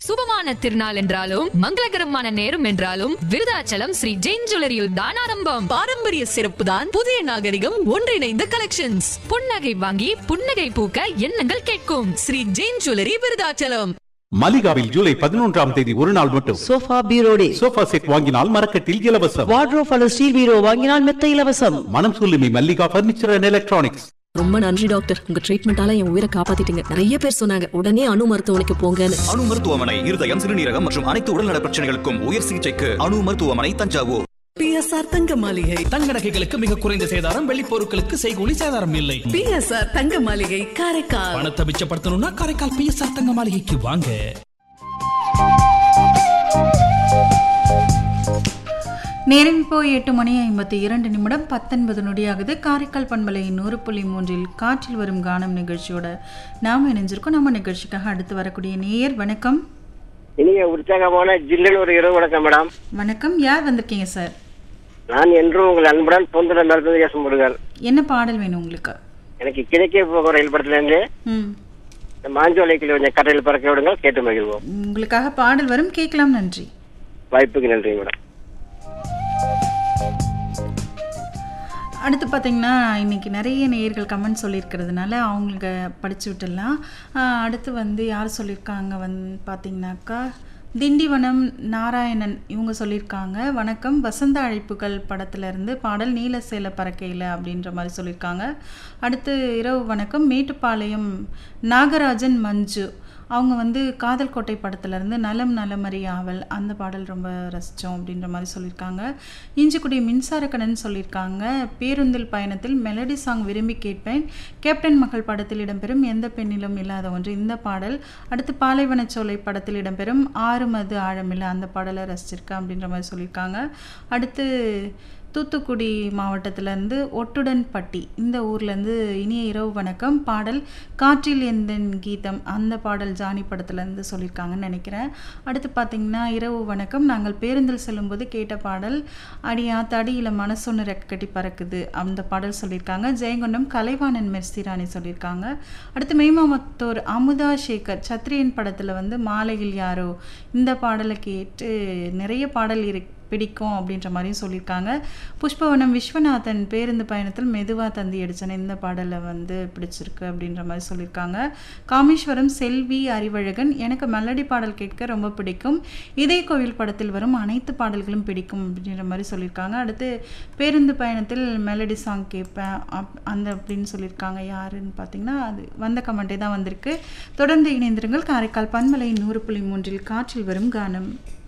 சுபமான திருநாள் என்றாலும் மங்களகரமான நேரம் என்றாலும் விருதாச்சலம் ஸ்ரீ ஜெயின் ஜுவல்லரியில் தான் ஆரம்பம் பாரம்பரிய சிறப்புதான் புதிய நாகரிகம் ஒன்றிணைந்த கலெக்ஷன்ஸ் புன்னகை வாங்கி புன்னகை பூக்க எண்ணங்கள் கேட்கும் ஸ்ரீ ஜெயின் ஜுவல்லரி விருதாச்சலம் மலிகாவில் ஜூலை பதினொன்றாம் தேதி ஒரு நாள் மட்டும் சோஃபா பீரோ டே சோஃபா செட் வாங்கினால் மரக்கட்டில் இலவசம் வார்ட்ரோப் அல்லது ஸ்டீல் பீரோ வாங்கினால் மெத்த இலவசம் மனம் சொல்லுமி மல்லிகா பர்னிச்சர் அண்ட் எலக்ட்ரானிக்ஸ் ரொம்ப நன்றி டாக்டர் உங்க ட்ரீட்மெண்டால என் உயிரை காப்பாத்திட்டீங்க நிறைய பேர் சொன்னாங்க உடனே அணு மருத்துவமனைக்கு போங்கன்னு அணு மருத்துவமனை இருதயம் சிறுநீரகம் மற்றும் அனைத்து உடல்நல பிரச்சனைகளுக்கும் உயர் சிகிச்சைக்கு அணு மருத்துவமனை தஞ்சாவூர் பிஎஸ்ஆர் தங்க மாளிகை தங்க நகைகளுக்கு மிக குறைந்த சேதாரம் வெள்ளி பொருட்களுக்கு செய்கூலி சேதாரம் இல்லை பிஎஸ்ஆர் தங்க மாளிகை காரைக்கால் பணத்தை மிச்சப்படுத்தணும்னா காரைக்கால் பிஎஸ்ஆர் தங்க மாளிகைக்கு வாங்க நேரம் இப்போ எட்டு மணி ஐம்பத்தி இரண்டு நிமிடம் பத்தொன்பது நொடியாகுது காரைக்கால் பண்பலை நூறு புள்ளி மூன்றில் காற்றில் வரும் கானம் நிகழ்ச்சியோட நாம் இணைஞ்சிருக்கோம் நம்ம நிகழ்ச்சிக்காக அடுத்து வரக்கூடிய நேயர் வணக்கம் இனிய உற்சாகமான ஜில்லுன்னு ஒரு இரவு வணக்கம் மேடம் வணக்கம் யார் வந்திருக்கீங்க சார் நான் என்றும் உங்கள் அன்புடன் பொந்துட மேல்பது எஸ் முருகன் என்ன பாடல் வேணும் உங்களுக்கு எனக்கு கிழக்கே போகிற ரயில் படத்துல இருந்து ம் இந்த மாஞ்சோலைக்கு கொஞ்சம் கரையில் பறக்க விடுங்கள் கேட்டு மகிழ்வோம் உங்களுக்காக பாடல் வரும் கேட்கலாம் நன்றி வாய்ப்புக்கு நன்றி மேடம் அடுத்து பார்த்தீங்கன்னா இன்னைக்கு நிறைய நேயர்கள் கமெண்ட் சொல்லியிருக்கிறதுனால அவங்களுக்கு படித்து விட்டுடலாம் ஆஹ் அடுத்து வந்து யார் சொல்லியிருக்காங்க வந்து பார்த்தீங்கன்னாக்கா திண்டிவனம் நாராயணன் இவங்க சொல்லியிருக்காங்க வணக்கம் வசந்த அழைப்புகள் படத்துலேருந்து பாடல் நீல சேல பறக்கையில் அப்படின்ற மாதிரி சொல்லியிருக்காங்க அடுத்து இரவு வணக்கம் மேட்டுப்பாளையம் நாகராஜன் மஞ்சு அவங்க வந்து காதல் கோட்டை படத்துலேருந்து நலம் நலமறி ஆவல் அந்த பாடல் ரொம்ப ரசித்தோம் அப்படின்ற மாதிரி சொல்லியிருக்காங்க இஞ்சிக்குடி மின்சாரக்கடன் சொல்லியிருக்காங்க பேருந்தில் பயணத்தில் மெலடி சாங் விரும்பி கேட்பேன் கேப்டன் மகள் படத்தில் இடம்பெறும் எந்த பெண்ணிலும் இல்லாத ஒன்று இந்த பாடல் அடுத்து பாலைவனச்சோலை படத்தில் இடம்பெறும் ஆறு மது ஆழமில்லை அந்த பாடலை ரசிச்சிருக்கேன் அப்படின்ற மாதிரி சொல்லியிருக்காங்க அடுத்து தூத்துக்குடி மாவட்டத்திலேருந்து ஒட்டுடன் பட்டி இந்த ஊர்லேருந்து இனிய இரவு வணக்கம் பாடல் காற்றில் எந்தன் கீதம் அந்த பாடல் ஜானி படத்துலேருந்து சொல்லியிருக்காங்கன்னு நினைக்கிறேன் அடுத்து பார்த்திங்கன்னா இரவு வணக்கம் நாங்கள் பேருந்தில் செல்லும்போது கேட்ட பாடல் அடியா தடியில் மனசொன்று ரெக்க கட்டி பறக்குது அந்த பாடல் சொல்லியிருக்காங்க ஜெயங்கொண்டம் கலைவாணன் மெர்சிராணி சொல்லியிருக்காங்க அடுத்து மெய்மாமத்தோர் அமுதா சேகர் சத்ரியன் படத்தில் வந்து மாலையில் யாரோ இந்த பாடலை கேட்டு நிறைய பாடல் இருக்கு பிடிக்கும் அப்படின்ற மாதிரியும் சொல்லியிருக்காங்க புஷ்பவனம் விஸ்வநாதன் பேருந்து பயணத்தில் மெதுவாக தந்தி அடிச்சன இந்த பாடலை வந்து பிடிச்சிருக்கு அப்படின்ற மாதிரி சொல்லியிருக்காங்க காமேஸ்வரம் செல்வி அறிவழகன் எனக்கு மெலடி பாடல் கேட்க ரொம்ப பிடிக்கும் இதே கோவில் படத்தில் வரும் அனைத்து பாடல்களும் பிடிக்கும் அப்படின்ற மாதிரி சொல்லியிருக்காங்க அடுத்து பேருந்து பயணத்தில் மெலடி சாங் கேட்பேன் அப் அந்த அப்படின்னு சொல்லியிருக்காங்க யாருன்னு பார்த்தீங்கன்னா அது வந்த கமெண்ட்டே தான் வந்திருக்கு தொடர்ந்து இணைந்திருங்கள் காரைக்கால் பன்மலை நூறு புள்ளி மூன்றில் காற்றில் வரும் கானம்